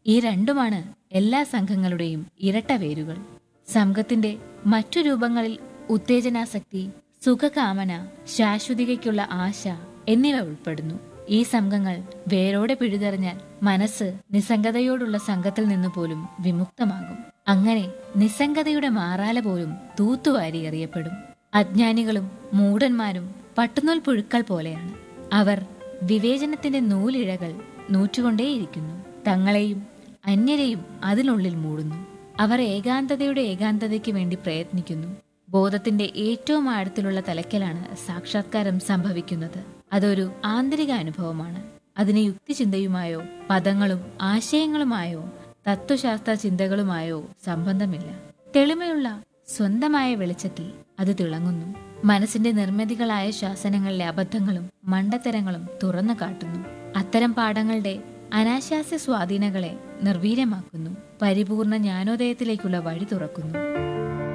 ഈ രണ്ടുമാണ് എല്ലാ സംഘങ്ങളുടെയും ഇരട്ട വേരുകൾ സംഘത്തിന്റെ മറ്റു രൂപങ്ങളിൽ ഉത്തേജനാസക്തി സുഖകാമന ശാശ്വതികയ്ക്കുള്ള ആശ എന്നിവ ഉൾപ്പെടുന്നു ഈ സംഘങ്ങൾ വേരോടെ പിഴുതെറിഞ്ഞാൽ മനസ്സ് നിസ്സംഗതയോടുള്ള സംഘത്തിൽ നിന്നു പോലും വിമുക്തമാകും അങ്ങനെ നിസ്സംഗതയുടെ മാറാല പോലും തൂത്തുവാരി എറിയപ്പെടും അജ്ഞാനികളും മൂഢന്മാരും പട്ടുനൂൽ പുഴുക്കൾ പോലെയാണ് അവർ വിവേചനത്തിന്റെ നൂലിഴകൾ നൂറ്റുകൊണ്ടേയിരിക്കുന്നു തങ്ങളെയും അന്യരെയും അതിനുള്ളിൽ മൂടുന്നു അവർ ഏകാന്തതയുടെ ഏകാന്തതയ്ക്ക് വേണ്ടി പ്രയത്നിക്കുന്നു ബോധത്തിന്റെ ഏറ്റവും ആഴത്തിലുള്ള തലയ്ക്കലാണ് സാക്ഷാത്കാരം സംഭവിക്കുന്നത് അതൊരു ആന്തരിക അനുഭവമാണ് അതിന് യുക്തിചിന്തയുമായോ പദങ്ങളും ആശയങ്ങളുമായോ തത്വശാസ്ത്ര ചിന്തകളുമായോ സംബന്ധമില്ല തെളിമയുള്ള സ്വന്തമായ വെളിച്ചത്തിൽ അത് തിളങ്ങുന്നു മനസ്സിന്റെ നിർമ്മിതികളായ ശാസനങ്ങളിലെ അബദ്ധങ്ങളും മണ്ടത്തരങ്ങളും തുറന്നു കാട്ടുന്നു അത്തരം പാഠങ്ങളുടെ അനാശാസ്യ സ്വാധീനങ്ങളെ നിർവീര്യമാക്കുന്നു പരിപൂർണ ജ്ഞാനോദയത്തിലേക്കുള്ള വഴി തുറക്കുന്നു